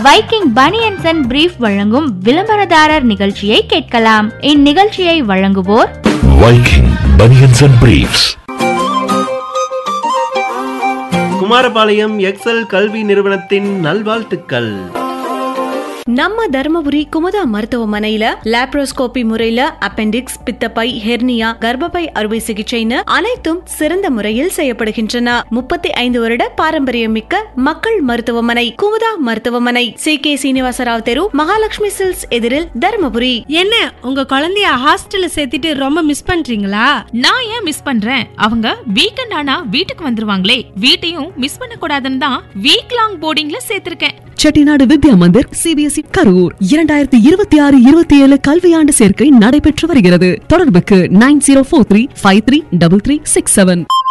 Viking banians and brief வழங்கும் விளம்பரதாரர் நிகழ்ச்சியை கேட்கலாம் இந்நிகழ்ச்சியை வழங்குவோர் Viking Bunions and Briefs. Kumarapalayam Excel கல்வி நிறுவனத்தின் நல்வாழ்த்துக்கள் நம்ம தர்மபுரி குமுதா மருத்துவமனையில லாப்ரோஸ்கோபி முறையில அப்பெண்டிக்ஸ் பித்தப்பை ஹெர்னியா கர்ப்பப்பை அறுவை சிகிச்சைன்னு அனைத்தும் சிறந்த முறையில் செய்யப்படுகின்றன முப்பத்தி ஐந்து வருட பாரம்பரியம் மிக்க மக்கள் மருத்துவமனை குமுதா மருத்துவமனை சி கே சீனிவாசராவ் தெரு மகாலட்சுமி சில்ஸ் எதிரில் தர்மபுரி என்ன உங்க குழந்தைய ஹாஸ்டல்ல சேர்த்துட்டு ரொம்ப மிஸ் பண்றீங்களா நான் ஏன் மிஸ் பண்றேன் அவங்க வீக்கெண்ட் ஆனா வீட்டுக்கு வந்துருவாங்களே வீட்டையும் மிஸ் பண்ண கூடாதுன்னு தான் வீக் லாங் போர்டிங்ல சேர்த்திருக்கேன் செட்டிநாடு வித்யா மந்திர் சிபிஎஸ்இ கரூர் இரண்டாயிரத்தி இருபத்தி ஆறு இருபத்தி ஏழு கல்வியாண்டு சேர்க்கை நடைபெற்று வருகிறது தொடர்புக்கு nine zero four three five three double three six seven